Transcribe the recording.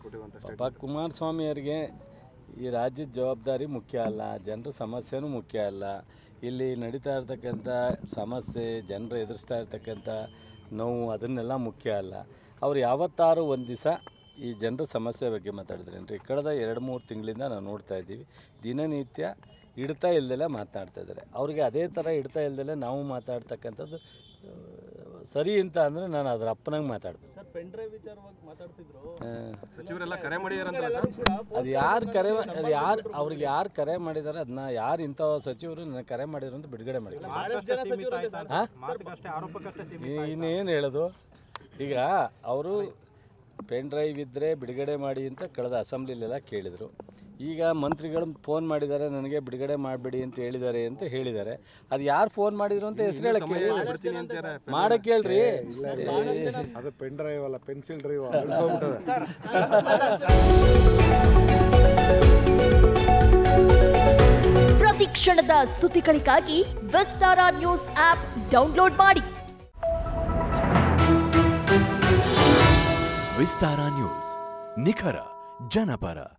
ಕೊಟ್ಟಿರುವಂಥ ಪಾಪ ಕುಮಾರಸ್ವಾಮಿ ಅವರಿಗೆ ಈ ರಾಜ್ಯದ ಜವಾಬ್ದಾರಿ ಮುಖ್ಯ ಅಲ್ಲ ಜನರ ಸಮಸ್ಯೆನೂ ಮುಖ್ಯ ಅಲ್ಲ ಇಲ್ಲಿ ನಡೀತಾ ಇರ್ತಕ್ಕಂಥ ಸಮಸ್ಯೆ ಜನರು ಎದುರಿಸ್ತಾ ಇರ್ತಕ್ಕಂಥ ನೋವು ಅದನ್ನೆಲ್ಲ ಮುಖ್ಯ ಅಲ್ಲ ಅವ್ರು ಯಾವತ್ತಾರು ಒಂದು ದಿವಸ ಈ ಜನರ ಸಮಸ್ಯೆ ಬಗ್ಗೆ ಮಾತಾಡಿದ್ರೇನ್ರಿ ಕಳೆದ ಎರಡು ಮೂರು ತಿಂಗಳಿಂದ ನಾವು ನೋಡ್ತಾ ಇದ್ದೀವಿ ದಿನನಿತ್ಯ ಇಡ್ತಾ ಇಲ್ದೆಲ್ಲ ಮಾತನಾಡ್ತಾ ಇದ್ದಾರೆ ಅವ್ರಿಗೆ ಅದೇ ಥರ ಇಡ್ತಾ ಇಲ್ದೆಲ್ಲ ನಾವು ಮಾತಾಡ್ತಕ್ಕಂಥದ್ದು ಆ, ಸರಿ ಅಂತ ಅಂದರೆ ನಾನು ಅದರ ಅಪ್ಪನಂಗೆ ಮಾತಾಡ್ಬೇಕು ಸರ್ ಪೆನ್ ಡ್ರೈವ್ ವಿಚಾರವಾಗಿ ಮಾತಾಡ್ತಿದ್ರು ಆ, ಸಚಿವರೆಲ್ಲ ಕರೆ ಮಾಡಿದಾರಂತಲ್ಲ ಸರ್ ಅದು ಯಾರು ಕರೆ ಅದು ಯಾರು ಅವ್ರಿಗೆ ಯಾರು ಕರೆ ಮಾಡಿದ್ದಾರೆ ಅದನ್ನ ಯಾರು ಇಂಥ ಸಚಿವರು ನನಗೆ ಕರೆ ಮಾಡಿದ್ರು ಅಂತ ಬಿಡುಗಡೆ ಮಾಡಿಲ್ಲ ಬಹಳಷ್ಟು ಜನ ಸಚಿವರು ಇದೆ ಸರ್. ಹಾಂ ಇನ್ನೇನು ಹೇಳೋದು ಈಗ ಅವರು ಪೆನ್ ಡ್ರೈವ್ ಇದ್ದರೆ ಬಿಡುಗಡೆ ಮಾಡಿ ಅಂತ ಕಳೆದ ಅಸೆಂಬ್ಲಿಲೆಲ್ಲ ಕೇಳಿದರು ಈಗ ಮಂತ್ರಿಗಳು ಫೋನ್ ಮಾಡಿದ್ದಾರೆ ನನಗೆ ಬಿಡುಗಡೆ ಮಾಡಿಬಿಡಿ ಅಂತ ಹೇಳಿದ್ದಾರೆ ಅಂತ ಹೇಳಿದ್ದಾರೆ ಅದು ಯಾರು ಫೋನ್ ಮಾಡಿದ್ರು ಅಂತ ಹೆಸರು ಹೇಳಕ್ಕೆ ಸಮಯ ಬಿಡ್ತೀನಿ ಅಂತಾರೆ ಮಾಡಕ್ಕೆ ಹೇಳ್ರಿ ಅದು ಪೆನ್ ಡ್ರೈವ್ ಅಲ್ಲ ಪೆನ್ಸಿಲ್ ಡ್ರೈವ್ ಅಳಿಸೋಗ್ಬಿಟ್ಟದೆ ಪ್ರತಿ ಕ್ಷಣದ ಸುದ್ದಿಗಳಿಗಾಗಿ ವಿಸ್ತಾರ ನ್ಯೂಸ್ ಆಪ್ ಡೌನ್ಲೋಡ್ ಮಾಡಿ ವಿಸ್ತಾರ ನ್ಯೂಸ್ ನಿಖರ ಜನಪರ